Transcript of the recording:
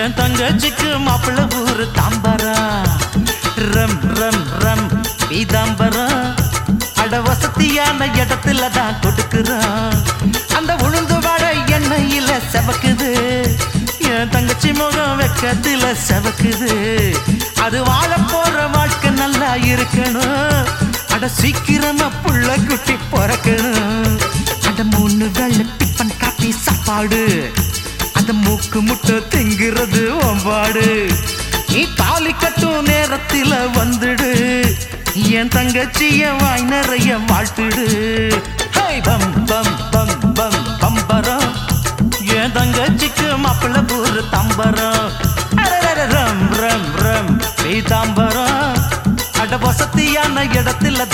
என் தங்கச்சிக்கு மாப்பிள்ள ஊரு தாம்பரம் ரம் ரம் ரம் பீதாம்பரம் அட வசதியான இடத்துல தான் கொடுக்குறான் அந்த உளுந்து வாழை எண்ணெயில செவக்குது என் தங்கச்சி முகம் வெக்கத்துல செவக்குது அது வாழ போற வாழ்க்கை நல்லா இருக்கணும் அட சீக்கிரமா புள்ள குட்டி பிறக்கணும் அட மூணு வேளை டிஃபன் காப்பி சாப்பாடு அந்த மூக்கு முட்டை திங்கிறது ஒம்பாடு நீ தாலி கட்டும் நேரத்துல வந்துடு என் தங்கச்சிய வாய் நிறைய வாழ்த்துடு ஹே, பம் பம் பம் பம் பம்பரம் என் தங்கச்சிக்கு மாப்பிள்ள பூரு தம்பரம் அரரர ரம் ரம் ரம் பீதாம்பரம் அட வசதியான இடத்துல